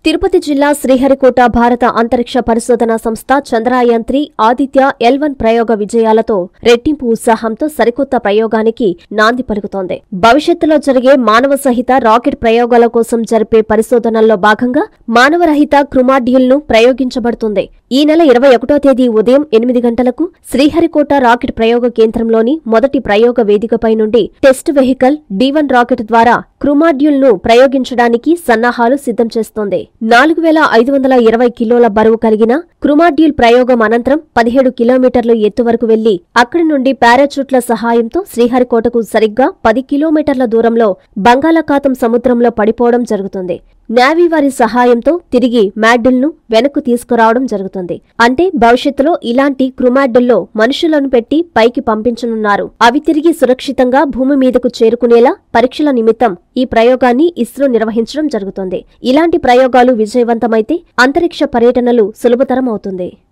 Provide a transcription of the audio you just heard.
తిరుపతి జిల్లా శ్రీహరికోట భారత అంతరిక్ష పరిశోధన సంస్థ Chandrayaan three Aditya L one ప్రయోగ విజయాలతో రెట్టింపు ఉత్సాహంతో సరికొత్త ప్రయోగానికి నాంది పలుకుతోంది భవిష్యత్తులో జరిగే మానవ సహిత రాకెట్ ప్రయోగాల కోసం జరిపే పరిశోధనల్లో భాగంగా మానవరహిత క్రుమాడ్యూల్ ను ప్రయోగించబడుతుంది ఈ నెల ఇరవై ఒకటో తేదీ ఉదయం ఎనిమిది గంటలకు శ్రీహరికోట రాకెట్ ప్రయోగ కేంద్రంలోని మొదటి ప్రయోగ వేదికపై నుండి test vehicle D one rocket ద్వారా క్రుమాడ్యూల్ ను ప్రయోగించడానికి సన్నాహాలు సిద్ధం చేస్తోంది నాలుగు వేల ఐదు వందల ఇరవై కిలోల బరువు కలిగిన క్రుమాడ్యూల్ ప్రయోగం అనంతరం పదిహేడు కిలోమీటర్లు ఎత్తు వరకు వెళ్లి అక్కడి నుండి పారాచూట్ల సహాయంతో శ్రీహరికోటకు సరిగ్గా పది కిలోమీటర్ల దూరంలో బంగాళాఖాతం సముద్రంలో పడిపోవడం జరుగుతుంది నేవీ వారి సహాయంతో తిరిగి మ్యాడ్డుల్ను వెనక్కు తీసుకురావడం జరుగుతుంది అంటే భవిష్యత్తులో ఇలాంటి క్రుమాడ్డుల్లో మనుషులను పెట్టి పైకి పంపించనున్నారు అవి తిరిగి సురక్షితంగా భూమి మీదకు చేరుకునేలా పరీక్షల నిమిత్తం ఈ ప్రయోగాన్ని ఇస్రో నిర్వహించడం జరుగుతుంది ఇలాంటి ప్రయోగాలు విజయవంతమైతే అంతరిక్ష పర్యటనలు సులభతరం అవుతుంది